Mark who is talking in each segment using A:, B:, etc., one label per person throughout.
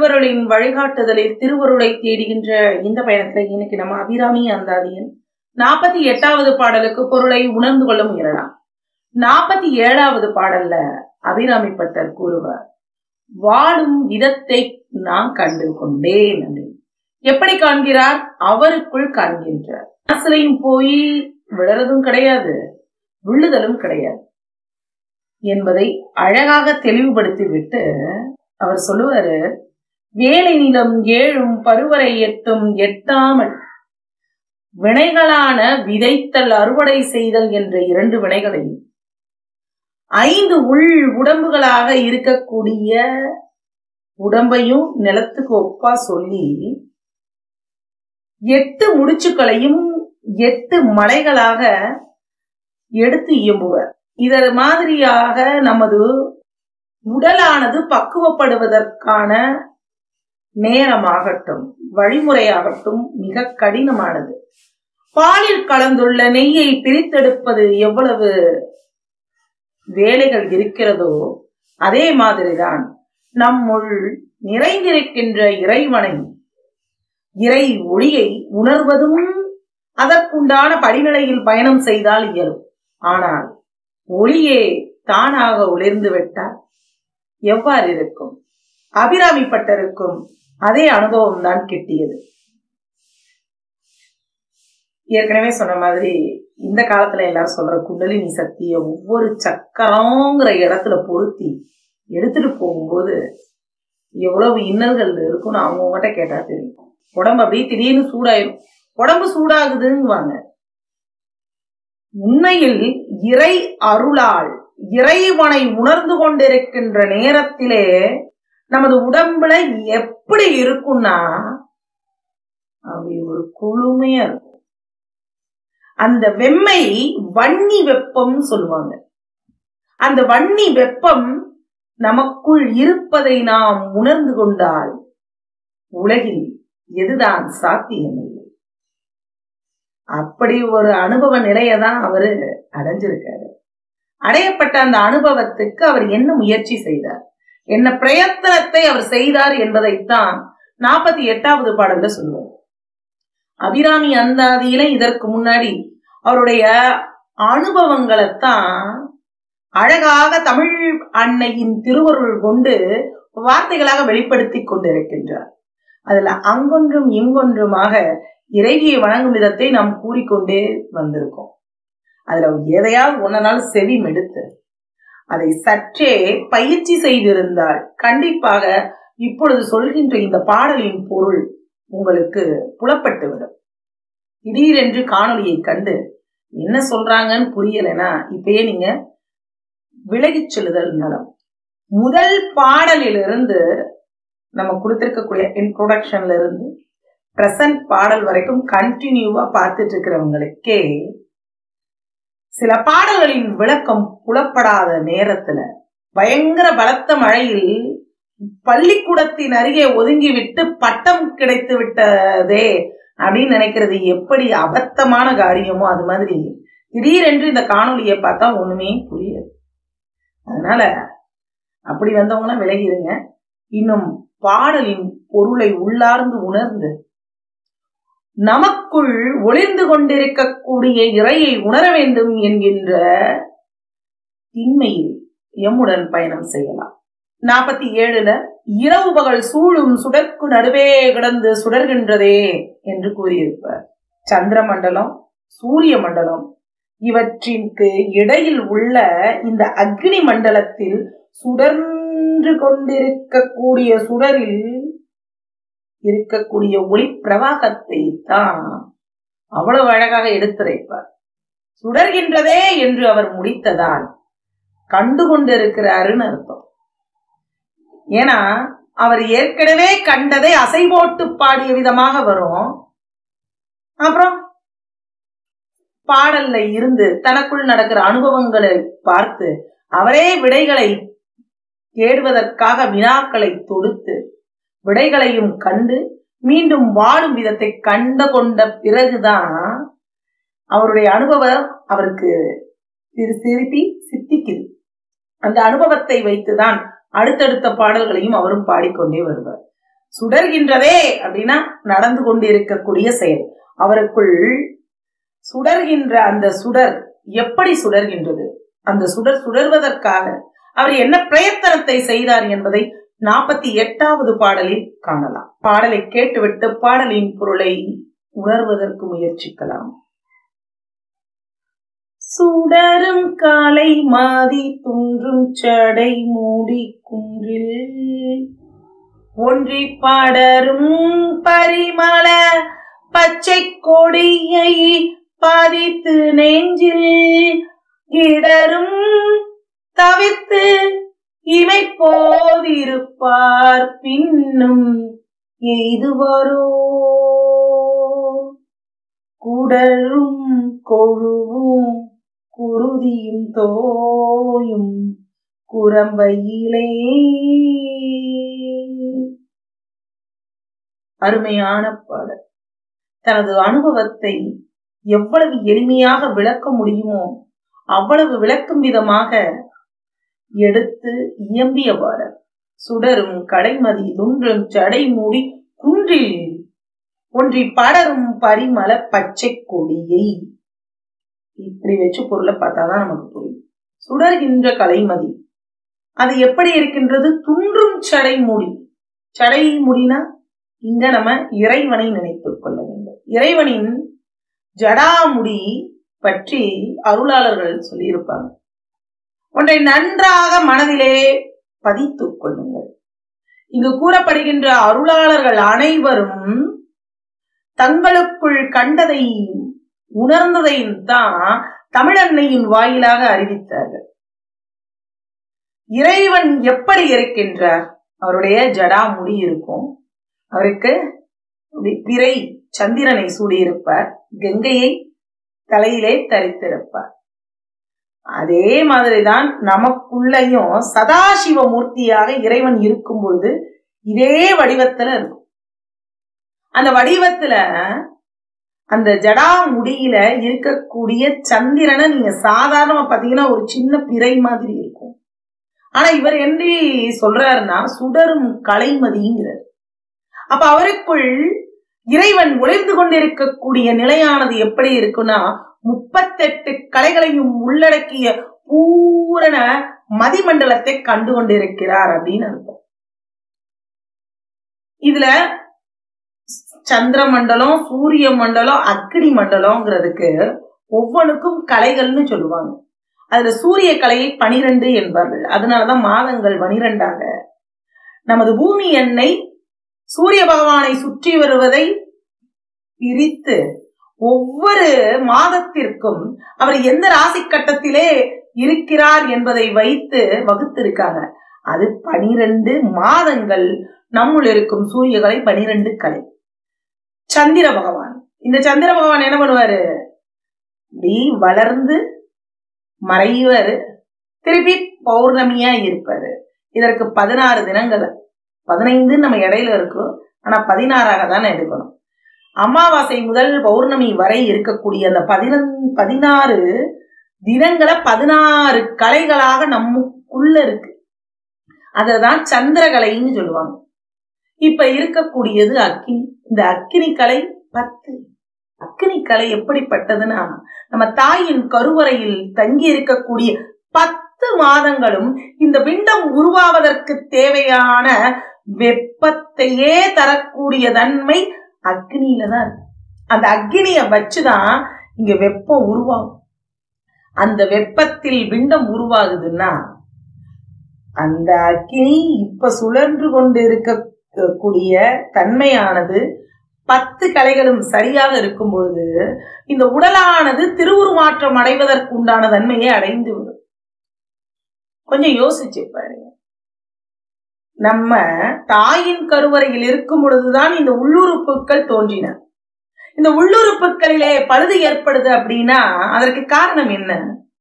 A: திருவருளின் வழிகாட்டுதலில் திருவருளை தேடுகின்ற இந்த பயணத்துல இன்னைக்கு நம்ம அபிராமி அந்தாதியின் நாற்பத்தி எட்டாவது பாடலுக்கு பொருளை உணர்ந்து கொள்ள முயலலாம் நாற்பத்தி ஏழாவது பாடல்ல அபிராமி பட்டர் கூறுவார் வாழும் விதத்தை நான் கண்டு கொண்டேன் அப்படின்னு. எப்படி காண்கிறார் அவருக்குள் காண்கின்றார் மனசுலையும் போய் விழறதும் கிடையாது விழுதலும் கிடையாது என்பதை அழகாக தெளிவுபடுத்தி விட்டு அவர் சொல்லுவாரு வேலை நிலம் ஏழும் பருவரை எட்டும் எட்டாமல் வினைகளான விதைத்தல் அறுவடை செய்தல் என்ற இரண்டு வினைகளையும் ஐந்து உள் உடம்புகளாக இருக்கக்கூடிய உடம்பையும் நிலத்துக்கு ஒப்பா சொல்லி எட்டு முடிச்சுக்களையும் எட்டு மலைகளாக எடுத்து இயம்புவர் இதர் மாதிரியாக நமது உடலானது பக்குவப்படுவதற்கான நேரமாகட்டும் வழிமுறையாகட்டும் மிக கடினமானது பாலில் கலந்துள்ள நெய்யை பிரித்தெடுப்பது எவ்வளவு வேலைகள் இருக்கிறதோ அதே மாதிரிதான் நம்முள் நிறைந்திருக்கின்ற இறைவனை இறை ஒளியை உணர்வதும் அதற்குண்டான படிநிலையில் பயணம் செய்தால் இயலும் ஆனால் ஒளியே தானாக ஒளிர்ந்து விட்டால் எவ்வாறு இருக்கும் அபிராமி பட்டருக்கும் அதே அனுபவம் தான் கிட்டியது ஏற்கனவே சொன்ன மாதிரி இந்த காலத்துல எல்லாரும் சொல்ற குண்டலினி சக்தியை ஒவ்வொரு சக்கரங்கிற இடத்துல பொருத்தி எடுத்துட்டு போகும்போது எவ்வளவு இன்னல்கள் இருக்கும்னு அவங்ககிட்ட கேட்டா தெரியும் உடம்பு அப்படியே திடீர்னு சூடாயிரும் உடம்பு சூடாகுதுங்குவாங்க உண்மையில் இறை அருளால் இறைவனை உணர்ந்து கொண்டிருக்கின்ற நேரத்திலே நமது உடம்புல எப்படி இருக்கும்னா அப்படி ஒரு குளுமையா இருக்கும் அந்த வெம்மை வன்னி வெப்பம்னு சொல்லுவாங்க அந்த வன்னி வெப்பம் நமக்குள் இருப்பதை நாம் உணர்ந்து கொண்டால் உலகில் எதுதான் சாத்தியமில்லை அப்படி ஒரு அனுபவ நிலையை தான் அவரு அடைஞ்சிருக்காரு அடையப்பட்ட அந்த அனுபவத்துக்கு அவர் என்ன முயற்சி செய்தார் என்ன பிரயத்தனத்தை அவர் செய்தார் என்பதைத்தான் நாற்பத்தி எட்டாவது பாடல்ல சொல்லுவார் அபிராமி அந்தாதியில இதற்கு முன்னாடி அவருடைய அனுபவங்களைத்தான் அழகாக தமிழ் அன்னையின் திருவருள் கொண்டு வார்த்தைகளாக வெளிப்படுத்தி கொண்டிருக்கின்றார் அதுல அங்கொன்றும் இங்கொன்றுமாக இறைவியை வணங்கும் விதத்தை நாம் கூறிக்கொண்டே வந்திருக்கோம் அதுல எதையாவது ஒன்ன செவி மெடுத்து அதை சற்றே பயிற்சி செய்திருந்தால் கண்டிப்பாக இப்பொழுது சொல்கின்ற இந்த பாடலின் பொருள் உங்களுக்கு புலப்பட்டுவிடும் திடீரென்று காணொளியை கண்டு என்ன சொல்றாங்கன்னு புரியலைன்னா இப்பயே நீங்க விலகிச் செல்லுதல் நலம் முதல் பாடலிலிருந்து நம்ம கொடுத்திருக்கக்கூடிய இன்ட்ரோடக்ஷன்ல இருந்து பிரசன்ட் பாடல் வரைக்கும் கண்டினியூவா பார்த்துட்டு இருக்கிறவங்களுக்கே சில பாடல்களின் விளக்கம் புலப்படாத நேரத்துல பயங்கர பலத்த மழையில் பள்ளிக்கூடத்தின் அருகே ஒதுங்கி விட்டு பட்டம் கிடைத்து விட்டதே அப்படின்னு நினைக்கிறது எப்படி அபத்தமான காரியமோ அது மாதிரி திடீரென்று இந்த காணொலியை பார்த்தா ஒண்ணுமே புரியாது அதனால அப்படி வந்தவங்களாம் விலகிடுங்க இன்னும் பாடலின் பொருளை உள்ளார்ந்து உணர்ந்து நமக்குள் ஒளிர்ந்து கொண்டிருக்கக்கூடிய இறையை உணர வேண்டும் என்கின்ற திண்மையில் எம்முடன் பயணம் செய்யலாம் நாற்பத்தி ஏழுல இரவு பகல் சூழும் சுடற்கு நடுவே கிடந்து சுடர்கின்றதே என்று கூறியிருப்பார் சந்திர மண்டலம் சூரிய மண்டலம் இவற்றிற்கு இடையில் உள்ள இந்த அக்னி மண்டலத்தில் சுடர்ந்து கொண்டிருக்கக்கூடிய சுடரில் இருக்கக்கூடிய ஒளி பிரவாகத்தை தான் அவ்வளவு அழகாக எடுத்துரைப்பார் சுடர்கின்றதே என்று அவர் முடித்ததால் கண்டு கொண்டிருக்கிறாருன்னு அர்த்தம் ஏன்னா அவர் ஏற்கனவே கண்டதை அசை போட்டு பாடிய விதமாக வரும் அப்புறம் பாடல்ல இருந்து தனக்குள் நடக்கிற அனுபவங்களை பார்த்து அவரே விடைகளை தேடுவதற்காக வினாக்களை தொடுத்து விடைகளையும் கண்டு மீண்டும் வாழும் விதத்தை கண்டு கொண்ட பிறகுதான் அவருடைய அனுபவம் அவருக்கு திரு திருப்பி சித்திக்குது அந்த அனுபவத்தை வைத்துதான் அடுத்தடுத்த பாடல்களையும் அவரும் பாடிக்கொண்டே வருவார் சுடர்கின்றதே அப்படின்னா நடந்து கொண்டு இருக்கக்கூடிய செயல் அவருக்குள் சுடர்கின்ற அந்த சுடர் எப்படி சுடர்கின்றது அந்த சுடர் சுடர்வதற்காக அவர் என்ன பிரயத்தனத்தை செய்தார் என்பதை நாற்பத்தி எட்டாவது பாடலில் காணலாம் பாடலை கேட்டுவிட்டு பாடலின் பொருளை உணர்வதற்கு முயற்சிக்கலாம் சுடரும் காலை மாதி துன்றும் சடை மூடி குன்றில் ஒன்றி பாடரும் பரிமள பச்சை கொடியை பாதித்து நெஞ்சில் இடரும் தவிர்த்து இமை போதிருப்பார் பின்னும் எய்துவரோ குடலும் கொழுவும் குருதியும் தோயும் குரம்பையிலே அருமையான பாடல் தனது அனுபவத்தை எவ்வளவு எளிமையாக விளக்க முடியுமோ அவ்வளவு விளக்கும் விதமாக எடுத்து இயம்பிய பாடல் சுடரும் கடைமதி துன்றும் ஜடை மூடி குன்றில் ஒன்றி படரும் பரிமள பச்சை கொடியை இப்படி வச்சு பொருளை பார்த்தாதான் நமக்கு புரியும் சுடர்கின்ற கலைமதி அது எப்படி இருக்கின்றது துன்றும் சடை மூடி சடை முடினா இங்க நம்ம இறைவனை நினைத்துக் கொள்ள வேண்டும் இறைவனின் ஜடாமுடி பற்றி அருளாளர்கள் சொல்லியிருப்பாங்க ஒன்றை நன்றாக மனதிலே பதித்துக் கொள்ளுங்கள் இங்கு கூறப்படுகின்ற அருளாளர்கள் அனைவரும் தங்களுக்குள் கண்டதை உணர்ந்ததையும் தான் தமிழன்னையின் வாயிலாக அறிவித்தார்கள் இறைவன் எப்படி இருக்கின்றார் அவருடைய ஜடா முடி இருக்கும் அவருக்கு பிறை சந்திரனை சூடியிருப்பார் கங்கையை தலையிலே தரித்திருப்பார் அதே மாதிரிதான் நமக்குள்ளயும் சதாசிவ மூர்த்தியாக இறைவன் இருக்கும் பொழுது இதே வடிவத்துல இருக்கும் அந்த வடிவத்துல அந்த ஜடா முடியில இருக்கக்கூடிய சந்திரனை நீங்க சாதாரணமா பாத்தீங்கன்னா ஒரு சின்ன பிறை மாதிரி இருக்கும் ஆனா இவர் என்ன சொல்றாருன்னா சுடரும் கலைமதிங்கிறார் அப்ப அவருக்குள் இறைவன் ஒளிர்ந்து கொண்டிருக்கக்கூடிய நிலையானது எப்படி இருக்குன்னா முப்பத்தெட்டு கலைகளையும் உள்ளடக்கிய பூரண மதிமண்டலத்தை கண்டு கொண்டிருக்கிறார் அப்படின்னு அர்த்தம் இதுல சந்திர மண்டலம் சூரிய மண்டலம் அக்னி மண்டலம்ங்கிறதுக்கு ஒவ்வொன்றுக்கும் கலைகள்னு சொல்லுவாங்க அதுல சூரிய கலையை பனிரெண்டு என்பார்கள் அதனாலதான் மாதங்கள் பனிரெண்டாக நமது பூமி எண்ணெய் சூரிய பகவானை சுற்றி வருவதை பிரித்து ஒவ்வொரு மாதத்திற்கும் அவர் எந்த ராசி கட்டத்திலே இருக்கிறார் என்பதை வைத்து வகுத்திருக்காங்க அது பனிரெண்டு மாதங்கள் நம்முள் இருக்கும் சூரிய கலை பனிரெண்டு கலை சந்திர பகவான் இந்த சந்திர பகவான் என்ன பண்ணுவாரு இப்படி வளர்ந்து மறைவர் திருப்பி பௌர்ணமியா இருப்பாரு இதற்கு பதினாறு தினங்கள் பதினைந்து நம்ம இடையில இருக்கும் ஆனா பதினாறாக தானே எடுக்கணும் அமாவாசை முதல் பௌர்ணமி வரை இருக்கக்கூடிய அந்த பதினன் பதினாறு தினங்களை பதினாறு கலைகளாக நமக்குள்ள இருக்கு அததான் சந்திரகலைன்னு சொல்லுவாங்க இப்ப இருக்கக்கூடியது அக்கினி இந்த அக்கினி கலை பத்து அக்கினி கலை எப்படிப்பட்டதுன்னா நம்ம தாயின் கருவறையில் தங்கி இருக்கக்கூடிய பத்து மாதங்களும் இந்த பிண்டம் உருவாவதற்கு தேவையான வெப்பத்தையே தரக்கூடிய தன்மை அக்னியில தான் இருக்கு அந்த அக்னிய வச்சுதான் இங்க வெப்பம் உருவாகும் அந்த வெப்பத்தில் பிண்டம் உருவாகுதுன்னா அந்த அக்னி இப்ப சுழன்று கொண்டு இருக்கக்கூடிய தன்மையானது பத்து கலைகளும் சரியாக இருக்கும் பொழுது இந்த உடலானது திருவுருமாற்றம் அடைவதற்கு உண்டான தன்மையை அடைந்து விடும் கொஞ்சம் யோசிச்சு பாருங்க நம்ம தாயின் கருவறையில் இருக்கும் பொழுதுதான் இந்த உள்ளுறுப்புகள் தோன்றின இந்த உள்ளுறுப்புகளிலே பழுது ஏற்படுது அப்படின்னா அதற்கு காரணம் என்ன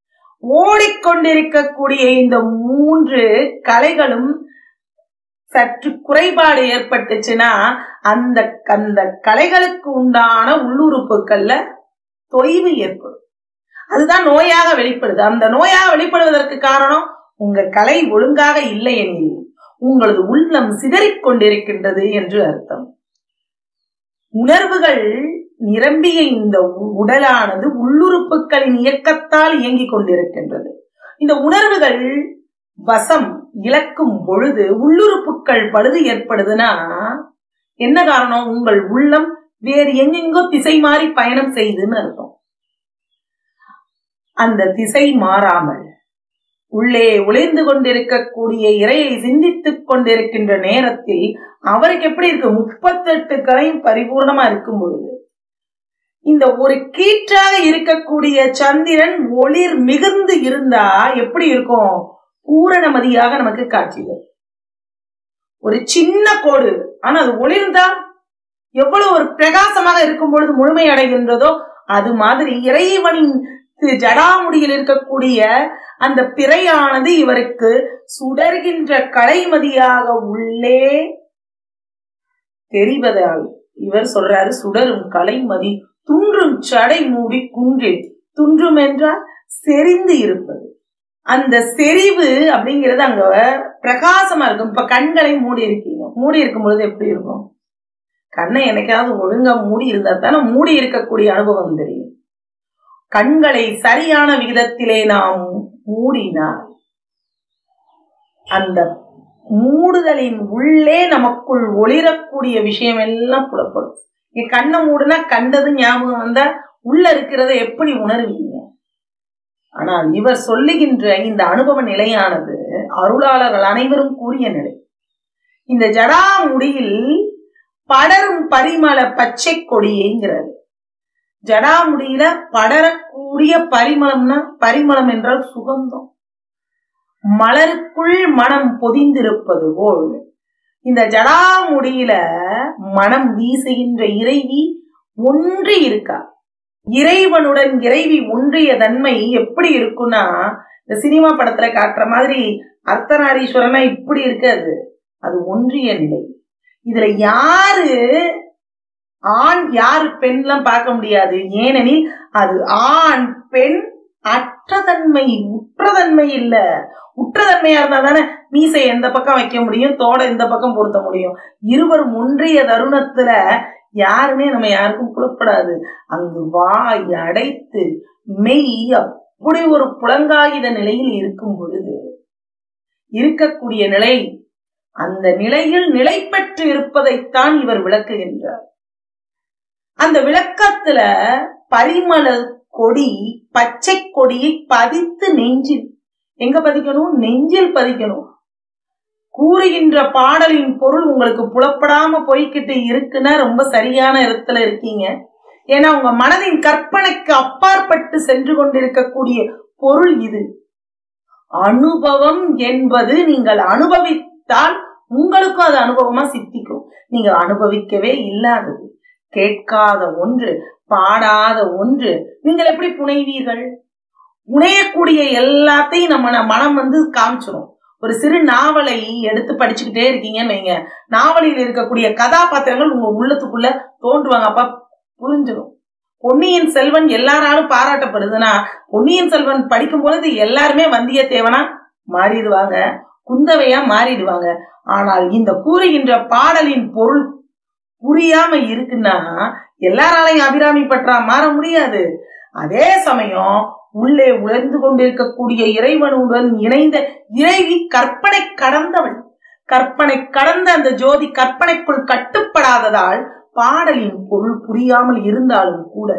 A: ஓடிக்கொண்டிருக்கக்கூடிய இந்த மூன்று கலைகளும் சற்று குறைபாடு ஏற்பட்டுச்சுன்னா அந்த அந்த கலைகளுக்கு உண்டான உள்ளுறுப்புகள்ல தொய்வு ஏற்படும் அதுதான் நோயாக வெளிப்படுது அந்த நோயாக வெளிப்படுவதற்கு காரணம் உங்க கலை ஒழுங்காக இல்லை எனில் உங்களது உள்ளம் சிதறிக் கொண்டிருக்கின்றது என்று அர்த்தம் உணர்வுகள் நிரம்பிய இந்த உ- உடலானது உள்ளுறுப்புகளின் இயக்கத்தால் இயங்கிக் கொண்டிருக்கின்றது இந்த உணர்வுகள் வசம் இழக்கும் பொழுது உள்ளுறுப்புகள் பழுது ஏற்படுதுன்னா என்ன காரணம் உங்கள் உள்ளம் வேறு எங்கெங்கோ திசை மாறி பயணம் செய்யுதுன்னு அர்த்தம் அந்த திசை மாறாமல் உள்ளே ஒளிர்ந்து கொண்டிருக்கக்கூடிய இறையை சிந்தித்துக் கொண்டிருக்கின்ற நேரத்தில் அவருக்கு எப்படி இருக்கு முப்பத்தெட்டு கலையும் பரிபூர்ணமா இருக்கும் பொழுது இந்த ஒரு கீற்றாக இருக்கக்கூடிய சந்திரன் ஒளிர் மிகுந்து இருந்தா எப்படி இருக்கும் பூரணமதியாக நமக்கு காட்சி தரும் ஒரு சின்ன கோடு ஆனா அது ஒளிர்ந்தா எவ்வளவு ஒரு பிரகாசமாக இருக்கும் பொழுது முழுமை அடைகின்றதோ அது மாதிரி இறைவனின் திரு ஜடாமுடியில் இருக்கக்கூடிய அந்த பிறையானது இவருக்கு சுடர்கின்ற கலைமதியாக உள்ளே தெரிவதால் இவர் சொல்றாரு சுடரும் கலைமதி துன்றும் சடை மூடி குன்றில் துன்றும் என்றால் செறிந்து இருப்பது அந்த செறிவு அப்படிங்கிறது அங்க பிரகாசமா இருக்கும் இப்ப கண்களை மூடி இருக்கீங்க மூடி இருக்கும் பொழுது எப்படி இருக்கும் கண்ணை என்னைக்காவது ஒழுங்கா மூடி இருந்தா தானே மூடி இருக்கக்கூடிய அனுபவம் தெரியும் கண்களை சரியான விகிதத்திலே நாம் மூடினால் அந்த மூடுதலின் உள்ளே நமக்குள் ஒளிரக்கூடிய விஷயம் எல்லாம் புலப்படும் நீ கண்ணை மூடுனா கண்டது ஞாபகம் வந்தா உள்ள இருக்கிறத எப்படி உணர்வீங்க ஆனால் இவர் சொல்லுகின்ற இந்த அனுபவ நிலையானது அருளாளர்கள் அனைவரும் கூறிய நிலை இந்த ஜடாமுடியில் படரும் பரிமள பச்சை கொடியேங்கிறது ஜடாமுடியில படரக்கூடிய பரிமளம்னா பரிமளம் என்றால் சுகந்தம் மலருக்குள் மனம் பொதிந்திருப்பது போல் இந்த ஜடாமுடியில மனம் வீசுகின்ற இறைவி ஒன்றி இருக்கா இறைவனுடன் இறைவி ஒன்றிய தன்மை எப்படி இருக்கும்னா இந்த சினிமா படத்துல காட்டுற மாதிரி அர்த்தநாரீஸ்வரனா இப்படி இருக்காது அது ஒன்றிய நிலை இதுல யாரு ஆண் யாரு பெண்லாம் பார்க்க முடியாது ஏனெனில் அது ஆண் பெண் அற்றதன்மை உற்றதன்மை இல்ல உற்றதன்மையா இருந்தா தானே மீசை எந்த பக்கம் வைக்க முடியும் தோட இந்த பக்கம் பொருத்த முடியும் இருவரும் ஒன்றிய தருணத்துல யாருமே நம்ம யாருக்கும் புலப்படாது அங்கு வாய் அடைத்து மெய் அப்படி ஒரு புலங்காகித நிலையில் இருக்கும் பொழுது இருக்கக்கூடிய நிலை அந்த நிலையில் நிலை பெற்று இருப்பதைத்தான் இவர் விளக்குகின்றார் அந்த விளக்கத்துல பரிமள கொடி பச்சை கொடியை பதித்து நெஞ்சில் எங்க பதிக்கணும் நெஞ்சில் பதிக்கணும் கூறுகின்ற பாடலின் பொருள் உங்களுக்கு புலப்படாம போய்கிட்டு இருக்குன்னா ரொம்ப சரியான இடத்துல இருக்கீங்க ஏன்னா உங்க மனதின் கற்பனைக்கு அப்பாற்பட்டு சென்று கொண்டிருக்கக்கூடிய பொருள் இது அனுபவம் என்பது நீங்கள் அனுபவித்தால் உங்களுக்கும் அது அனுபவமா சித்திக்கும் நீங்க அனுபவிக்கவே இல்லாதது கேட்காத ஒன்று பாடாத ஒன்று நீங்கள் எப்படி புனைவீர்கள் புனையக்கூடிய எல்லாத்தையும் நம்ம மனம் வந்து காமிச்சிடும் ஒரு சிறு நாவலை எடுத்து படிச்சுக்கிட்டே இருக்கீங்கன்னு வைங்க நாவலில் இருக்கக்கூடிய கதாபாத்திரங்கள் உங்க உள்ளத்துக்குள்ள தோன்றுவாங்க அப்ப புரிஞ்சிடும் பொன்னியின் செல்வன் எல்லாராலும் பாராட்டப்படுதுன்னா பொன்னியின் செல்வன் படிக்கும் பொழுது எல்லாருமே வந்தியத்தேவனா மாறிடுவாங்க குந்தவையா மாறிடுவாங்க ஆனால் இந்த கூறுகின்ற பாடலின் பொருள் புரியாம இருக்குன்னா எல்லாராலையும் அபிராமி பற்றா மாற முடியாது அதே சமயம் உள்ளே உழந்து கொண்டிருக்கக்கூடிய இறைவனுடன் இணைந்த இறைவி கற்பனை கடந்தவள் கற்பனை கடந்த அந்த ஜோதி கற்பனைக்குள் கட்டுப்படாததால் பாடலின் பொருள் புரியாமல் இருந்தாலும் கூட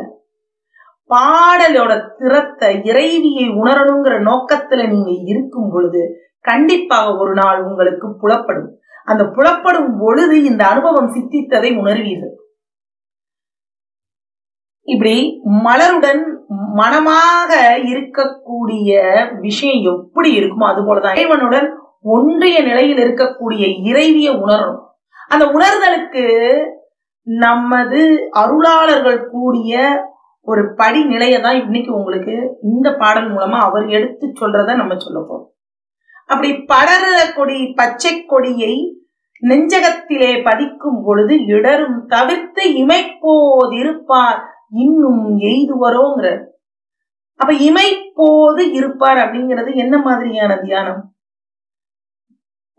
A: பாடலோட திறத்தை இறைவியை உணரணுங்கிற நோக்கத்துல நீங்க இருக்கும் பொழுது கண்டிப்பாக ஒரு நாள் உங்களுக்கு புலப்படும் அந்த புலப்படும் பொழுது இந்த அனுபவம் சித்தித்ததை உணர்வீர்கள் இப்படி மலருடன் மனமாக இருக்கக்கூடிய விஷயம் எப்படி இருக்குமோ அது போலதான் இறைவனுடன் ஒன்றிய நிலையில் இருக்கக்கூடிய இறைவிய உணரணும் அந்த உணர்தலுக்கு நமது அருளாளர்கள் கூடிய ஒரு படி நிலையை தான் இன்னைக்கு உங்களுக்கு இந்த பாடல் மூலமா அவர் எடுத்து சொல்றத நம்ம சொல்ல போறோம் அப்படி படர கொடி பச்சை கொடியை நெஞ்சகத்திலே பதிக்கும் பொழுது இடரும் தவிர்த்து இமைப்போதிருப்பார் இன்னும் எய்துவரோங்கிற அப்ப இமைப்போது இருப்பார் அப்படிங்கிறது என்ன மாதிரியான தியானம்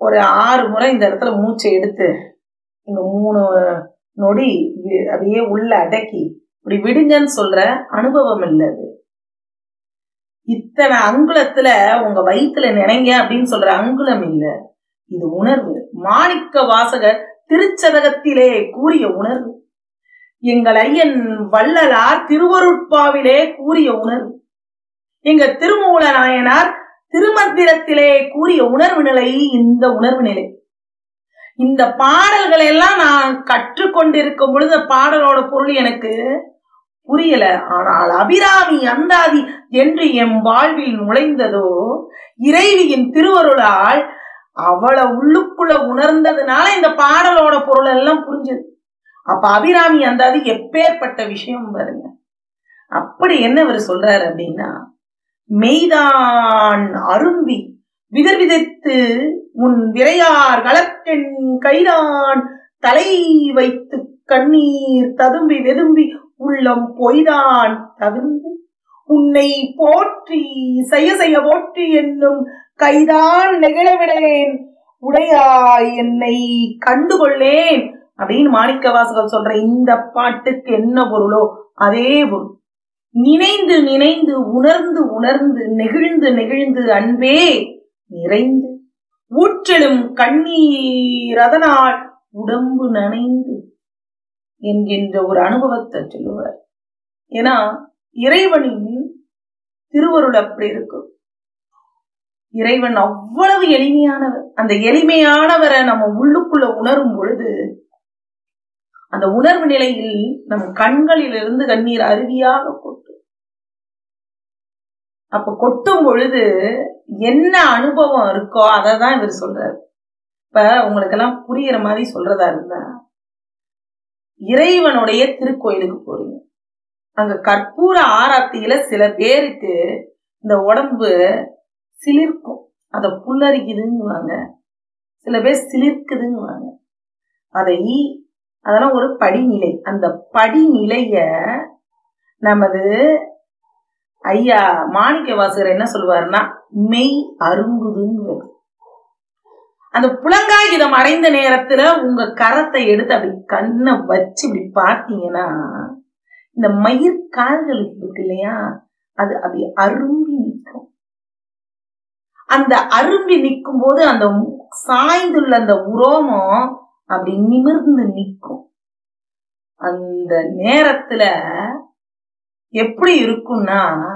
A: ஒரு ஆறு முறை இந்த இடத்துல மூச்சை எடுத்து இங்க மூணு நொடி வி- அப்படியே உள்ள அடக்கி இப்படி விடுங்கன்னு சொல்ற அனுபவம் இல்ல அது இத்தனை அங்குலத்துல உங்க வயித்துல நினைங்க அப்படின்னு சொல்ற அங்குலம் இல்ல இது உணர்வு மாணிக்க வாசகர் திருச்சதகத்திலே கூறிய உணர்வு எங்கள் ஐயன் வள்ளலார் திருவருட்பாவிலே கூறிய உணர்வு எங்க திருமூல நாயனார் திருமந்திரத்திலே கூறிய உணர்வு நிலை இந்த உணர்வு நிலை இந்த பாடல்களை எல்லாம் நான் கற்றுக்கொண்டிருக்கும் பொழுது அந்த பாடலோட பொருள் எனக்கு புரியல ஆனால் அபிராமி அந்தாதி என்று எம் வாழ்வில் நுழைந்ததோ இறைவியின் திருவருளால் அவளை உள்ளுக்குள்ள உணர்ந்ததுனால இந்த பாடலோட பொருள் எல்லாம் புரிஞ்சது அப்ப அபிராமி அந்தாதி எப்பேற்பட்ட விஷயம் பாருங்க அப்படி என்ன இவர் சொல்றாரு அப்படின்னா மெய்தான் அரும்பி விதர் விதைத்து உன் விரையார் களத்தென் கைதான் தலை வைத்து கண்ணீர் ததும்பி வெதும்பி உள்ளம் பொய்தான் தவிர்ந்து உன்னை போற்றி செய்ய செய்ய போற்றி என்னும் கைதான் நெகிழவிடேன் உடையாய் என்னை கண்டுகொள்ளேன் அப்படின்னு மாணிக்க வாசகர் சொல்ற இந்த பாட்டுக்கு என்ன பொருளோ அதே பொருள் நினைந்து நினைந்து உணர்ந்து உணர்ந்து நெகிழ்ந்து நெகிழ்ந்து அன்பே நிறைந்து ஊற்றெழும் கண்ணீர் அதனால் உடம்பு நனைந்து என்கின்ற ஒரு அனுபவத்தை சொல்லுவார் ஏன்னா இறைவனின் திருவருள் அப்படி இருக்கும் இறைவன் அவ்வளவு எளிமையானவர் அந்த எளிமையானவரை நம்ம உள்ளுக்குள்ள உணரும் பொழுது அந்த உணர்வு நிலையில் நம் கண்களிலிருந்து கண்ணீர் அருவியாக கொட்டும் அப்ப கொட்டும் பொழுது என்ன அனுபவம் இருக்கோ அதை தான் இவர் சொல்றாரு இப்ப உங்களுக்கு எல்லாம் புரியுற மாதிரி சொல்றதா இருந்தா இறைவனுடைய திருக்கோயிலுக்கு போறீங்க அங்க கற்பூர ஆராத்தியில சில பேருக்கு இந்த உடம்பு சிலிர்க்கும் அத புல்லரிக்குதுங்குவாங்க சில பேர் சிலிர்க்குதுங்குவாங்க அதை அதெல்லாம் ஒரு படிநிலை அந்த படிநிலைய நமது ஐயா மாணிக்க வாசகர் என்ன சொல்லுவாருன்னா மெய் அரும்புதுன்னு அந்த புலங்காயுதம் அடைந்த நேரத்துல உங்க கரத்தை எடுத்து அப்படி கண்ணை வச்சு இப்படி பார்த்தீங்கன்னா இந்த மயிர் கால்களுக்கு இருக்கு இல்லையா அது அப்படி அரும்பி நிற்கும் அந்த அரும்பி நிற்கும் போது அந்த சாய்ந்துள்ள அந்த உரோமம் அப்படி நிமிர்ந்து நிற்கும் அந்த நேரத்துல எப்படி இருக்கும்னா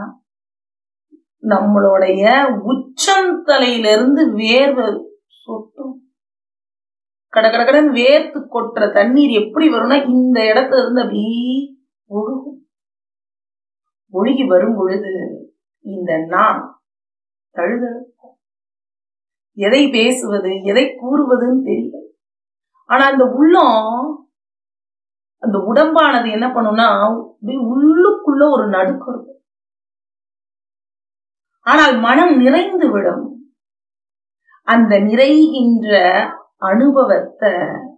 A: நம்மளுடைய உச்சம் தலையிலிருந்து வேர்வை சொட்டும் கட கட கடன்னு வேர்த்து கொட்டுற தண்ணீர் எப்படி வரும்னா இந்த இடத்துல இருந்து அப்படி ஒழுகும் ஒழுகி வரும் பொழுது இந்த நான் தழுதழுக்கும் எதை பேசுவது எதை கூறுவதுன்னு தெரியல ஆனா அந்த உள்ளம் அந்த உடம்பானது என்ன பண்ணும்னா அப்படியே உள்ளுக்குள்ள ஒரு நடுக்கம் இருக்கும் ஆனால் மனம் நிறைந்து விடும் அந்த நிறைகின்ற அனுபவத்தை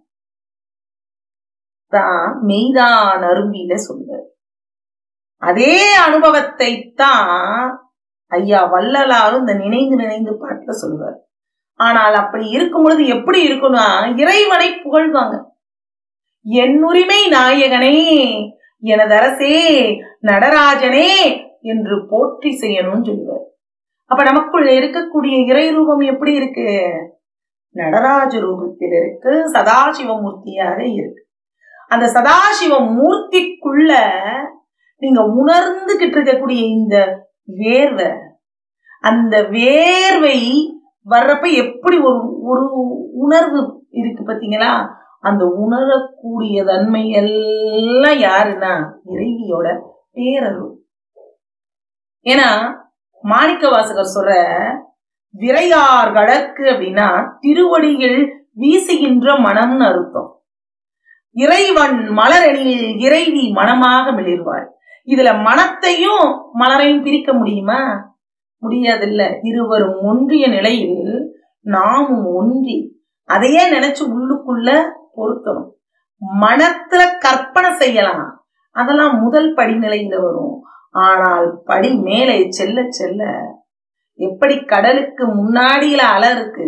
A: தான் மெய்தான் அரும்பியில சொல்றார் அதே அனுபவத்தை தான் ஐயா வள்ளலாரும் இந்த நினைந்து நினைந்து பாட்டுல சொல்வார் ஆனால் அப்படி இருக்கும் பொழுது எப்படி இருக்கும்னா இறைவனை புகழ்வாங்க என் உரிமை நாயகனே எனதரசே நடராஜனே என்று போற்றி செய்யணும்னு சொல்லுவார் அப்ப நமக்குள்ள இருக்கக்கூடிய இறை ரூபம் எப்படி இருக்கு நடராஜ ரூபத்தில் இருக்கு சதாசிவ மூர்த்தியாக இருக்கு அந்த சதாசிவ மூர்த்திக்குள்ள நீங்க உணர்ந்துகிட்டு இருக்கக்கூடிய இந்த வேர்வை அந்த வேர்வை வர்றப்ப எப்படி ஒரு ஒரு உணர்வு இருக்கு பாத்தீங்களா அந்த உணரக்கூடிய தன்மை எல்லாம் யாருன்னா இறைவியோட பேரருள் ஏன்னா மாணிக்க வாசகர் சொல்ற விரையார் கடற்கு அப்படின்னா திருவடியில் வீசுகின்ற மனம்னு அர்த்தம் இறைவன் மலரணியில் இறைவி மனமாக மிளிர்வாள் இதுல மனத்தையும் மலரையும் பிரிக்க முடியுமா முடியாதில்ல இருவரும் ஒன்றிய நிலையில் நாமும் ஒன்றி அதையே நினைச்சு உள்ளுக்குள்ள பொருத்தணும் மனத்துல கற்பனை செய்யலாம் அதெல்லாம் முதல் படிநிலையில வரும் ஆனால் படி மேலே செல்ல செல்ல எப்படி கடலுக்கு முன்னாடியில அலை இருக்கு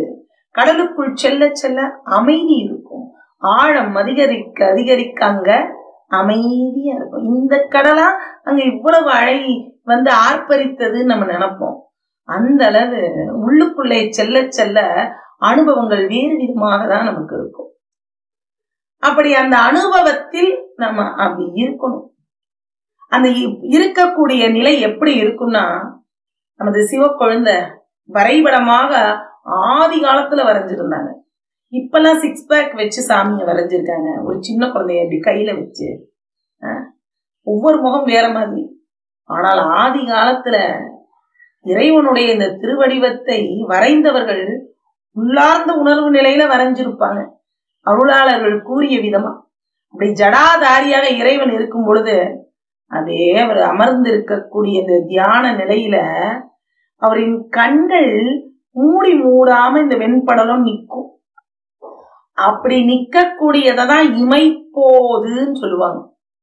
A: கடலுக்குள் செல்ல செல்ல அமைதி இருக்கும் ஆழம் அதிகரிக்க அதிகரிக்க அங்க அமைதியா இருக்கும் இந்த கடலா அங்க இவ்வளவு அழகி வந்து ஆர்ப்பரித்ததுன்னு நம்ம நினைப்போம் அந்த அளவு உள்ளுக்குள்ளே செல்ல செல்ல அனுபவங்கள் வேறு விதமாக தான் நமக்கு இருக்கும் அப்படி அந்த அனுபவத்தில் நம்ம அப்படி இருக்கணும் அந்த இ- இருக்கக்கூடிய நிலை எப்படி இருக்கும்னா நமது சிவக்குழந்தை வரைபடமாக ஆதி காலத்துல வரைஞ்சிருந்தாங்க இப்பெல்லாம் சிக்ஸ் பேக் வச்சு சாமியை வரைஞ்சிருக்காங்க ஒரு சின்ன குழந்தைய அப்படி கையில வச்சு அஹ், ஒவ்வொரு முகம் வேற மாதிரி ஆனால் ஆதி காலத்துல இறைவனுடைய இந்த திருவடிவத்தை வரைந்தவர்கள் உள்ளார்ந்த உணர்வு நிலையில வரைஞ்சிருப்பாங்க அருளாளர்கள் கூறிய விதமா அப்படி ஜடாதாரியாக இறைவன் இருக்கும் பொழுது அப்படியே அவர் அமர்ந்து இருக்கக்கூடிய இந்த தியான நிலையில அவரின் கண்கள் மூடி மூடாம இந்த வெண்படலம் நிற்கும் அப்படி நிக்கக்கூடியதை தான் இமைப்போதுன்னு சொல்லுவாங்க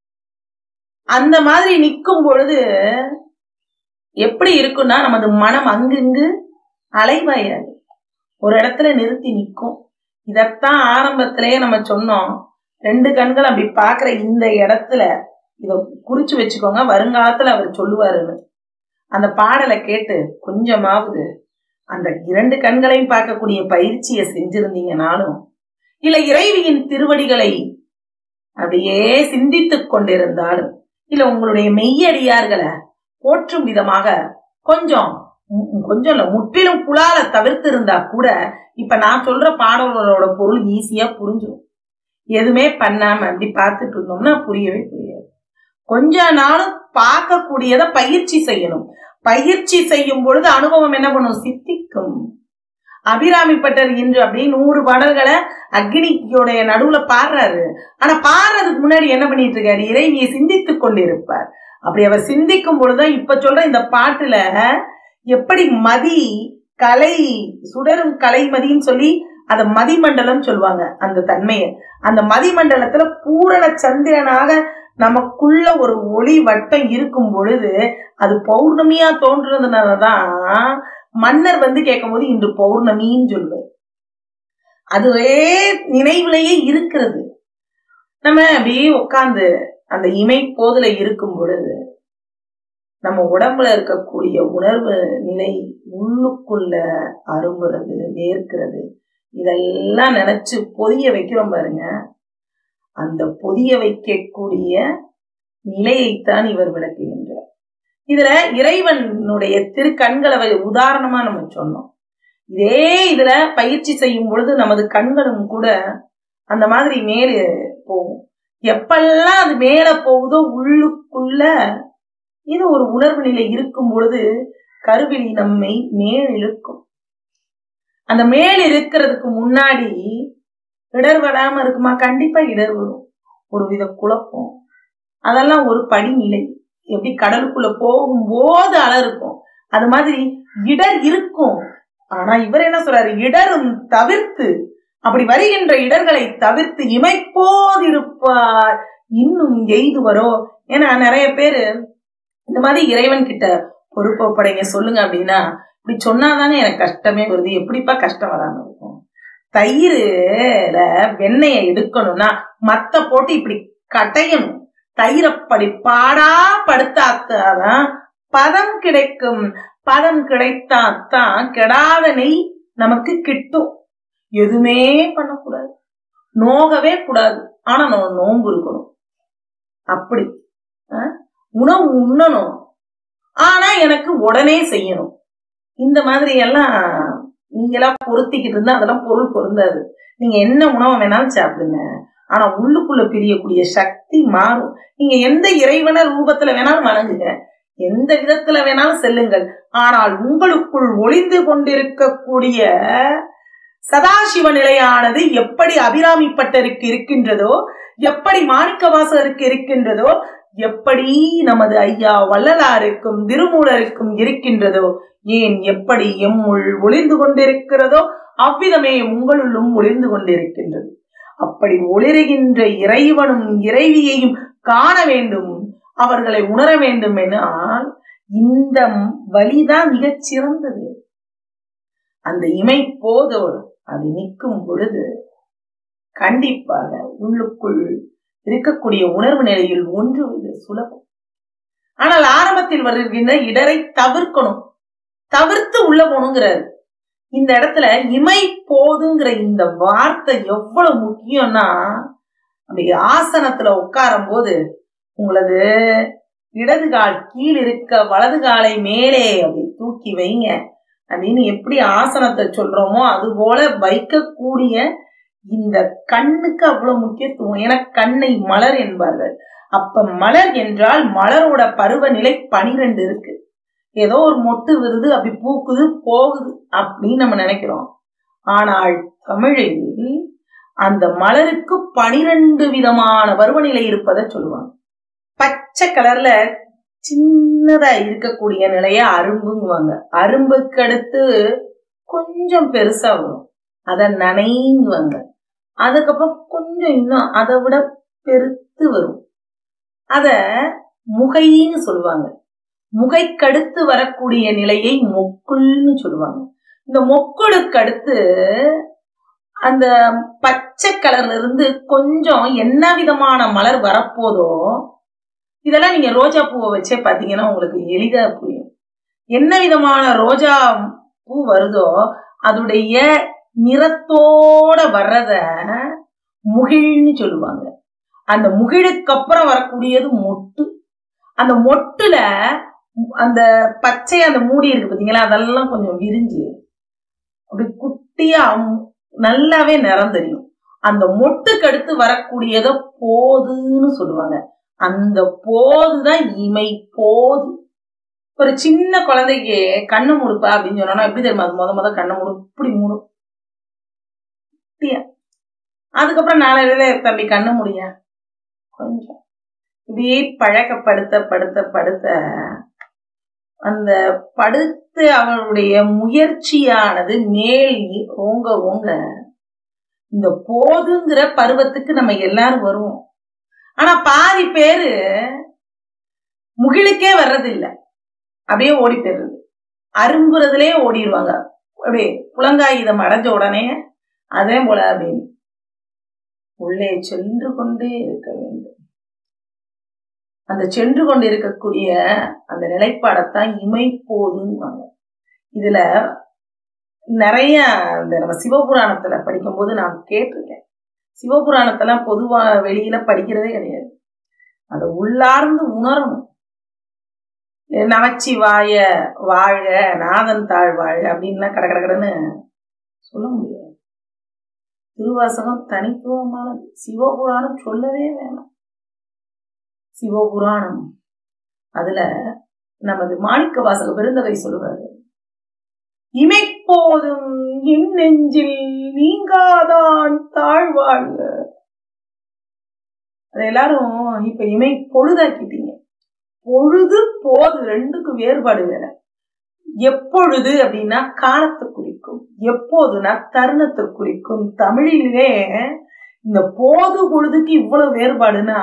A: அந்த மாதிரி நிற்கும் பொழுது எப்படி இருக்கும்னா நமது மனம் அங்குங்கு அலைவாயாது ஒரு இடத்துல நிறுத்தி நிற்கும் இதத்தான் ஆரம்பத்திலேயே நம்ம சொன்னோம் ரெண்டு கண்கள் அப்படி பார்க்குற இந்த இடத்துல இத குறிச்சு வச்சுக்கோங்க வருங்காலத்துல அவர் சொல்லுவாருன்னு அந்த பாடலை கேட்டு கொஞ்சமாவது அந்த இரண்டு கண்களையும் பார்க்கக்கூடிய பயிற்சியை செஞ்சிருந்தீங்கனாலும் இல்ல இறைவியின் திருவடிகளை அப்படியே சிந்தித்துக் கொண்டிருந்தாலும் இல்ல உங்களுடைய மெய்யடியார்களை போற்றும் விதமாக கொஞ்சம் ம், ம், கொஞ்சம் இல்ல முற்றிலும் புலால தவிர்த்து இருந்தா கூட இப்ப நான் சொல்ற பாடல்களோட பொருள் ஈஸியா புரிஞ்சிடும் எதுவுமே பண்ணாம அப்படி பார்த்துட்டு இருந்தோம்னா புரியவே புரியாது கொஞ்ச நாளும் பார்க்கக்கூடியத பயிற்சி செய்யணும் பயிற்சி செய்யும் பொழுது அனுபவம் என்ன பண்ணும் சித்திக்கும் அபிராமி பட்டர் இன்று அப்படி நூறு பாடல்களை அக்னியோடைய நடுவுல பாடுறாரு ஆனா பாடுறதுக்கு முன்னாடி என்ன பண்ணிட்டு இருக்காரு இறைவியை சிந்தித்துக் கொண்டிருப்பார் அப்படி அவர் சிந்திக்கும் பொழுதுதான் இப்ப சொல்ற இந்த பாட்டுல எப்படி மதி கலை சுடரும் கலைமதின்னு சொல்லி அத மதிமண்டலம் சொல்லுவாங்க அந்த தன்மையை அந்த மதிமண்டலத்துல பூரண சந்திரனாக நமக்குள்ள ஒரு ஒளி வட்டம் இருக்கும் பொழுது அது பௌர்ணமியா தோன்றதுனாலதான் மன்னர் வந்து கேட்கும்போது இன்று பௌர்ணமின்னு சொல்லுவார் அதுவே நினைவுலயே இருக்கிறது நம்ம அப்படியே உட்கார்ந்து அந்த இமை போதுல இருக்கும் பொழுது நம்ம உடம்புல இருக்கக்கூடிய உணர்வு நிலை உள்ளுக்குள்ள அரும்புறது வேர்க்கிறது இதெல்லாம் நினைச்சு பொதிய வைக்கிறோம் பாருங்க அந்த பொதிய வைக்கக்கூடிய நிலையைத்தான் இவர் விளக்குகின்றார் இதுல இறைவனுடைய திருக்கண்களை வை- உதாரணமா நம்ம சொன்னோம் இதே இதுல பயிற்சி செய்யும் பொழுது நமது கண்களும் கூட அந்த மாதிரி மேலே போகும் எப்பெல்லாம் அது மேல போகுதோ உள்ளுக்குள்ள இது ஒரு உணர்வு நிலை இருக்கும் பொழுது கருவிழி நம்மை மேல் இழுக்கும் அந்த மேல் இருக்கிறதுக்கு முன்னாடி இடர் வராம இருக்குமா கண்டிப்பா இடர் வரும் ஒரு வித குழப்பம் அதெல்லாம் ஒரு படிநிலை எப்படி கடலுக்குள்ள போகும்போது அலை இருக்கும் அது மாதிரி இடர் இருக்கும் ஆனா இவர் என்ன சொல்றாரு இடரும் தவிர்த்து அப்படி வருகின்ற இடர்களை தவிர்த்து இமைப்போதிருப்பார் இன்னும் எய்துவரோ ஏன்னா நிறைய பேரு இந்த மாதிரி இறைவன் கிட்ட பொறுப்பு ஒப்படைங்க சொல்லுங்க அப்படின்னா இப்படி சொன்னாதாங்க எனக்கு கஷ்டமே வருது எப்படிப்பா கஷ்டம் வராம இருக்கும் தயிர்ல வெண்ணெயை எடுக்கணும்னா மத்த போட்டு இப்படி கட்டையணும் தயிரப்படி பாடா படுத்தாதான் பதம் கிடைக்கும் பதம் கிடைத்தாத்தான் கெடாத நெய் நமக்கு கிட்டும் எதுவுமே பண்ணக்கூடாது நோகவே கூடாது ஆனா நம்ம நோன்பு இருக்கணும் அப்படி அஹ், உணவு உண்ணணும் ஆனா எனக்கு உடனே செய்யணும் இந்த மாதிரி எல்லாம் நீங்களா பொருத்திக்கிட்டு இருந்தா அதெல்லாம் பொருள் பொருந்தாது நீங்க என்ன உணவை வேணாலும் சாப்பிடுங்க ஆனா உள்ளுக்குள்ள பிரியக்கூடிய சக்தி மாறும் நீங்க எந்த இறைவன ரூபத்துல வேணாலும் வணங்குங்க எந்த விதத்துல வேணாலும் செல்லுங்கள் ஆனால் உங்களுக்குள் ஒளிந்து கொண்டிருக்கக்கூடிய சதாசிவ நிலையானது எப்படி அபிராமிப்பட்டருக்கு இருக்கின்றதோ எப்படி மாணிக்கவாசகருக்கு இருக்கின்றதோ எப்படி நமது ஐயா வள்ளலாருக்கும் திருமூலருக்கும் இருக்கின்றதோ ஏன் எப்படி எம்முள் ஒளிந்து கொண்டிருக்கிறதோ அவ்விதமே உங்களுள்ளும் ஒளிந்து கொண்டிருக்கின்றது அப்படி ஒளிருகின்ற இறைவனும் இறைவியையும் காண வேண்டும் அவர்களை உணர வேண்டும் எனால் இந்த வழிதான் மிகச் சிறந்தது அந்த இமை போதோ அப்படி நிற்கும் பொழுது கண்டிப்பாக உள்ளுக்குள் இருக்கக்கூடிய உணர்வு நிலையில் ஒன்றுவது சுலபம் ஆனால் ஆரம்பத்தில் வருகின்ற இடரை தவிர்க்கணும் தவிர்த்து உள்ள போகணுங்கிறாரு இந்த இடத்துல இமை போதுங்கிற இந்த வார்த்தை எவ்வளவு முக்கியம்னா அப்படி ஆசனத்துல உட்காரும் போது உங்களது இடது கால் கீழ் இருக்க வலது காலை மேலே அப்படி தூக்கி வைங்க அப்படின்னு எப்படி ஆசனத்தை சொல்றோமோ அது போல வைக்கக்கூடிய இந்த கண்ணுக்கு அவ்வளவு முக்கியத்துவம் ஏன்னா கண்ணை மலர் என்பார்கள் அப்ப மலர் என்றால் மலரோட பருவநிலை பனிரெண்டு இருக்கு ஏதோ ஒரு மொட்டு வருது அப்படி பூக்குது போகுது அப்படின்னு நம்ம நினைக்கிறோம் ஆனால் தமிழில் அந்த மலருக்கு பனிரெண்டு விதமான பருவநிலை இருப்பதை சொல்லுவாங்க பச்சை கலர்ல சின்னதா இருக்கக்கூடிய நிலைய அரும்புங்குவாங்க அரும்புக்கு அடுத்து கொஞ்சம் பெருசா வரும் அத நனைங்குவாங்க அதுக்கப்புறம் கொஞ்சம் இன்னும் அதை விட பெருத்து வரும் அத முகைன்னு சொல்லுவாங்க முகைக்கடுத்து வரக்கூடிய நிலையை மொக்குள்னு சொல்லுவாங்க இந்த மொக்குளுக்கு அடுத்து அந்த பச்சை கலர்ல இருந்து கொஞ்சம் என்ன விதமான மலர் வரப்போதோ இதெல்லாம் நீங்க ரோஜா பூவை வச்சே பாத்தீங்கன்னா உங்களுக்கு எளிதா புரியும் என்ன விதமான ரோஜா பூ வருதோ அதோடைய நிறத்தோட வர்றத முகிழ்னு சொல்லுவாங்க அந்த முகிழுக்கு அப்புறம் வரக்கூடியது மொட்டு அந்த மொட்டுல அந்த பச்சை அந்த மூடி இருக்கு பாத்தீங்களா அதெல்லாம் கொஞ்சம் விரிஞ்சு அப்படி குட்டியா நல்லாவே நிறம் தெரியும் அந்த மொட்டுக்கு அடுத்து வரக்கூடியத போதுன்னு சொல்லுவாங்க அந்த போதுதான் இமை போது ஒரு சின்ன குழந்தைக்கு கண்ணு முடுப்பா அப்படின்னு சொன்னோம்னா எப்படி தெரியுமா அது முத முத கண்ணை முடு இப்படி மூடும் அதுக்கப்புறம் நாளையில தம்பி கண்ணு முடிய கொஞ்சம் இப்படியே பழக்கப்படுத்த படுத்த படுத்த அந்த படுத்து அவனுடைய முயற்சியானது மேல் ஓங்க ஓங்க இந்த போதுங்கிற பருவத்துக்கு நம்ம எல்லாரும் வருவோம் ஆனா பாதி பேரு முகிலுக்கே வர்றது இல்ல அப்படியே ஓடி போயிடுறது அரும்புறதுலயே ஓடிடுவாங்க அப்படியே புலங்காயுதம் அடைஞ்ச உடனே அதே போல அப்படின்னு உள்ளே சென்று கொண்டே இருக்க வேண்டும் அந்த சென்று கொண்டு இருக்கக்கூடிய அந்த நிலைப்பாடத்தான் இமை போதுங்குவாங்க இதுல நிறைய இந்த நம்ம சிவபுராணத்துல படிக்கும்போது நான் கேட்டிருக்கேன் சிவபுராணத்தெல்லாம் பொதுவா வெளியில படிக்கிறதே கிடையாது அதை உள்ளார்ந்து உணரணும் நமச்சிவாய வாழ நாதன் தாழ் வாழ அப்படின்லாம் கட கட கடன்னு சொல்ல முடியாது திருவாசகம் தனித்துவமானது சிவபுராணம் சொல்லவே வேணாம் சிவபுராணம் அதுல நமது மாணிக்க வாசக பெருந்தகை சொல்லுவாரு இமைப்போதும் என் நெஞ்சில் நீங்காதான் தாழ்வாழ்க அது எல்லாரும் இப்ப இமை பொழுதாக்கிட்டீங்க பொழுது போது ரெண்டுக்கும் வேறுபாடு வேற எப்பொழுது அப்படின்னா காலத்தை குறிக்கும் எப்போதுனா தருணத்தை குறிக்கும் தமிழிலே இந்த போது பொழுதுக்கு இவ்வளவு வேறுபாடுனா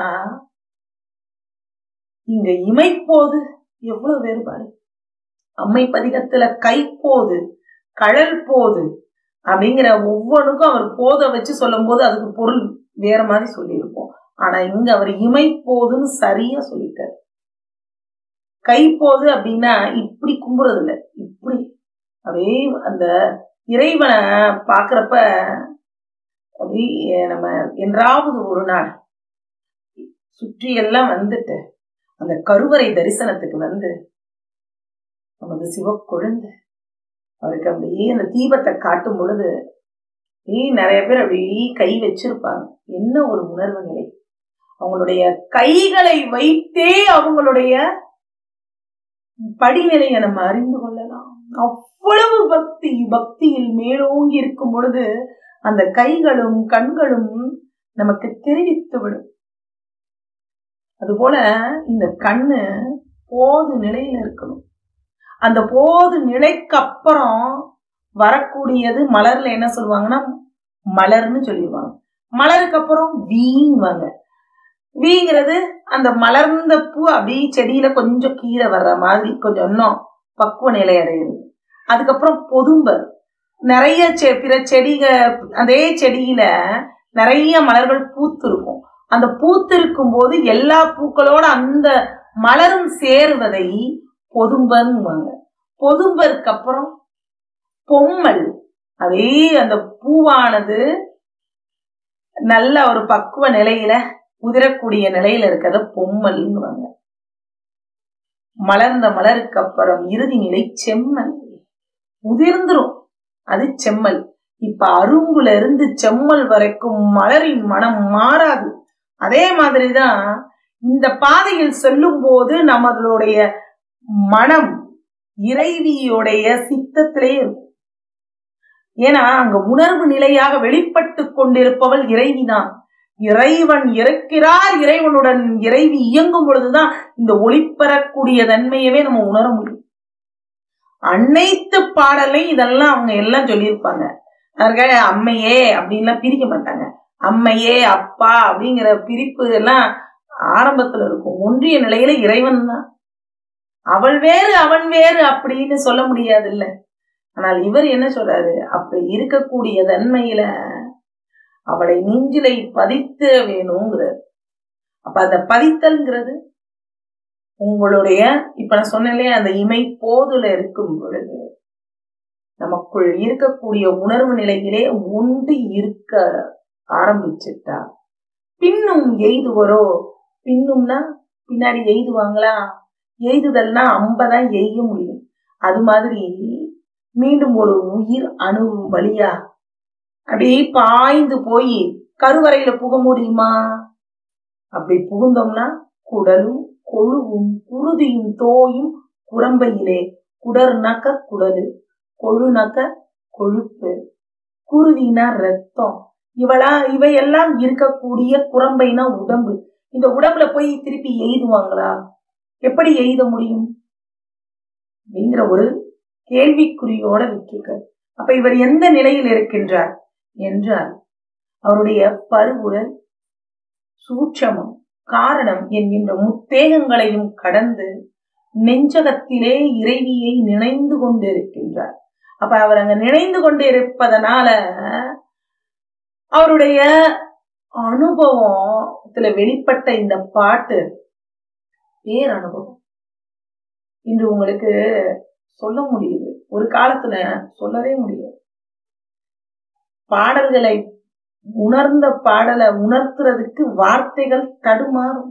A: இங்க இமைப்போது எவ்வளவு வேறுபாடு அம்மை பதிகத்துல கைப்போது கழல் போது அப்படிங்கிற ஒவ்வொன்றுக்கும் அவர் போத வச்சு சொல்லும் போது அதுக்கு பொருள் வேற மாதிரி சொல்லியிருப்போம் ஆனா இங்க அவர் இமைப்போதுன்னு சரியா சொல்லிட்டாரு கைப்போது அப்படின்னா இப்படி கும்புறது இல்ல இப்படி அப்படியே அந்த இறைவனை பாக்குறப்ப அப்படி நம்ம என்றாவது ஒரு நாள் சுற்றி எல்லாம் வந்துட்டு அந்த கருவறை தரிசனத்துக்கு வந்து நமது சிவக்குழந்தை அவருக்கு அப்படியே அந்த தீபத்தை காட்டும் பொழுது அப்படியே நிறைய பேர் அப்படியே கை வச்சிருப்பாங்க என்ன ஒரு உணர்வு நிலை அவங்களுடைய கைகளை வைத்தே அவங்களுடைய படிநிலையை நம்ம அறிந்து கொள்ளலாம் அவ்வளவு பக்தி பக்தியில் மேலோங்கி இருக்கும் பொழுது அந்த கைகளும் கண்களும் நமக்கு தெரிவித்து விடும் அதுபோல இந்த கண்ணு போது நிலையில இருக்கணும் அந்த போது நிலைக்கு அப்புறம் வரக்கூடியது மலர்ல என்ன சொல்லுவாங்கன்னா மலர்னு சொல்லிடுவாங்க மலருக்கு அப்புறம் வீங்குவாங்க வீங்கிறது அந்த மலர்ந்த பூ அப்படியே செடியில கொஞ்சம் கீழே வர்ற மாதிரி கொஞ்சம் இன்னும் பக்குவ நிலை அடையுது அதுக்கப்புறம் பொதும்பர் நிறைய செ- பிற செடிக அதே செடியில நிறைய மலர்கள் பூத்து இருக்கும் அந்த பூத்து இருக்கும் போது எல்லா பூக்களோட அந்த மலரும் சேருவதை பொதும்பன்னுவாங்க பொதும்பருக்கு அப்புறம் பொம்மல் அதே அந்த பூவானது நல்ல ஒரு பக்குவ நிலையில உதிரக்கூடிய நிலையில இருக்கிறத பொம்மல்னுவாங்க மலர்ந்த மலருக்கு அப்புறம் இறுதி நிலை செம்மல் உதிர்ந்துரும் அது செம்மல் இப்ப அரும்புல இருந்து செம்மல் வரைக்கும் மலரின் மனம் மாறாது அதே மாதிரிதான் இந்த பாதையில் செல்லும் போது நம்மளுடைய மனம் இறைவியுடைய சித்தத்திலே இருக்கும் ஏன்னா அங்க உணர்வு நிலையாக வெளிப்பட்டு கொண்டிருப்பவள் இறைவிதான் இறைவன் இருக்கிறார் இறைவனுடன் இறைவி இயங்கும் பொழுதுதான் இந்த ஒளிப்பெறக்கூடிய தன்மையவே நம்ம உணர முடியும் அனைத்து பாடலையும் இதெல்லாம் அவங்க எல்லாம் சொல்லியிருப்பாங்க அதற்காக அம்மையே அப்படின்லாம் பிரிக்க மாட்டாங்க அம்மையே அப்பா அப்படிங்கிற பிரிப்பு எல்லாம் ஆரம்பத்துல இருக்கும் ஒன்றிய நிலையில இறைவன் தான் அவள் வேறு அவன் வேறு அப்படின்னு சொல்ல முடியாது இல்ல ஆனால் இவர் என்ன சொல்றாரு அப்படி இருக்கக்கூடிய தன்மையில அவளை நெஞ்சிலை பதித்த வேணுங்கிறார் அப்ப அந்த பதித்தல்ங்கிறது உங்களுடைய இப்ப நான் சொன்னேன் இல்லையா அந்த இமை போதுல இருக்கும் பொழுது நமக்குள் இருக்கக்கூடிய உணர்வு நிலையிலே ஒன்று இருக்க ஆரம்பிச்சுட்டா பின்னும் எய்துவரோ பின்னும்னா பின்னாடி எய்துவாங்களா எய்துதல்னா அம்பதான் எய்ய முடியும் அது மாதிரி மீண்டும் ஒரு உயிர் அணு வழியா அப்படியே பாய்ந்து போய் கருவறையில புக முடியுமா அப்படி புகுந்தோம்னா குடலும் கொழுவும் குருதியும் தோயும் குரம்பையிலே குடர்னாக்க குடலு கொழுனாக்க கொழுப்பு குருதினா ரத்தம் இவளா இவையெல்லாம் இருக்கக்கூடிய குரம்பைனா உடம்பு இந்த உடம்புல போய் திருப்பி எய்துவாங்களா எப்படி எய்த முடியும் அப்படிங்கிற ஒரு கேள்விக்குறியோட விட்டுருக்கார் அப்ப இவர் எந்த நிலையில் இருக்கின்றார் என்றால் அவருடைய பருவுடல் சூட்சமம் காரணம் என்கின்ற முத்தேகங்களையும் கடந்து நெஞ்சகத்திலே இறைவியை நினைந்து கொண்டு இருக்கின்றார் அப்ப அவர் அங்க நினைந்து கொண்டு இருப்பதனால அவருடைய அனுபவத்துல வெளிப்பட்ட இந்த பாட்டு பேர் அனுபவம் இன்று உங்களுக்கு சொல்ல முடியுது ஒரு காலத்துல சொல்லவே முடியாது பாடல்களை உணர்ந்த பாடலை உணர்த்துறதுக்கு வார்த்தைகள் தடுமாறும்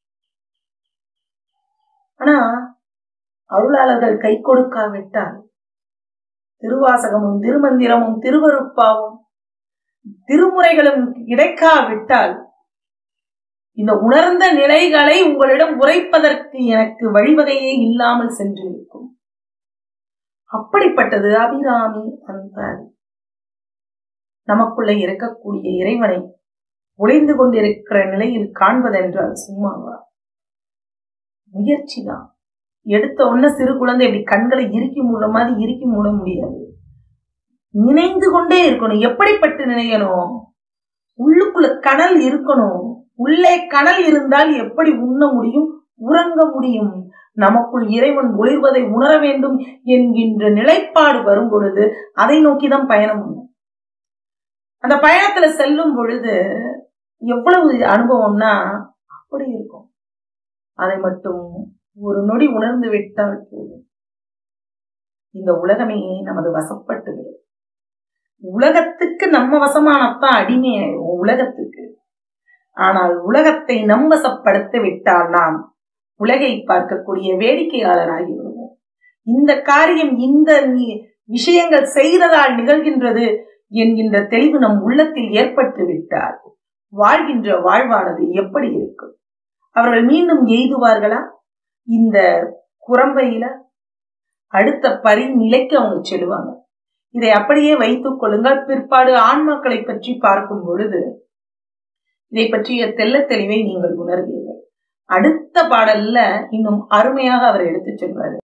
A: ஆனா அருளாளர்கள் கை கொடுக்காவிட்டால் திருவாசகமும் திருமந்திரமும் திருவருப்பாவும் திருமுறைகளும் கிடைக்காவிட்டால் இந்த உணர்ந்த நிலைகளை உங்களிடம் உரைப்பதற்கு எனக்கு வழிவகையே இல்லாமல் சென்றிருக்கும் அப்படிப்பட்டது அபிராமி அந்தாதி நமக்குள்ள இருக்கக்கூடிய இறைவனை ஒளிந்து கொண்டிருக்கிற நிலையில் காண்பதென்றால் சும்மாவா முயற்சி தான் எடுத்த உடனே சிறு குழந்தை இப்படி கண்களை இறுக்கி மூடுற மாதிரி இறுக்கி மூட முடியாது நினைந்து கொண்டே இருக்கணும் எப்படிப்பட்டு நினைக்கணும் உள்ளுக்குள்ள கனல் இருக்கணும் உள்ளே கனல் இருந்தால் எப்படி உண்ண முடியும் உறங்க முடியும் நமக்குள் இறைவன் ஒளிர்வதை உணர வேண்டும் என்கின்ற நிலைப்பாடு வரும் பொழுது அதை நோக்கிதான் பயணம் பண்ணும் அந்த பயணத்துல செல்லும் பொழுது எவ்வளவு அனுபவம்னா அப்படி இருக்கும் அதை மட்டும் ஒரு நொடி உணர்ந்து விட்டால் போதும் இந்த உலகமே நமது வசப்பட்டு விடும் உலகத்துக்கு நம்ம வசமானத்தான் அடிமையாயிரும் உலகத்துக்கு ஆனால் உலகத்தை நம் வசப்படுத்த விட்டால் நாம் உலகை பார்க்கக்கூடிய வேடிக்கையாளராகி விடுவோம் இந்த காரியம் இந்த விஷயங்கள் செய்ததால் நிகழ்கின்றது என்கின்ற தெளிவு நம் உள்ளத்தில் ஏற்பட்டு விட்டால் வாழ்கின்ற வாழ்வானது எப்படி இருக்கும் அவர்கள் மீண்டும் எய்துவார்களா இந்த குரம்பையில அடுத்த பரி நிலைக்கு அவங்க செல்லுவாங்க இதை அப்படியே வைத்துக் கொள்ளுங்கள் பிற்பாடு ஆன்மாக்களை பற்றி பார்க்கும் பொழுது இதை பற்றிய தெல்ல தெளிவை நீங்கள் உணர்வீர்கள் அடுத்த பாடல்ல இன்னும் அருமையாக அவர் எடுத்துச் சொல்வாரு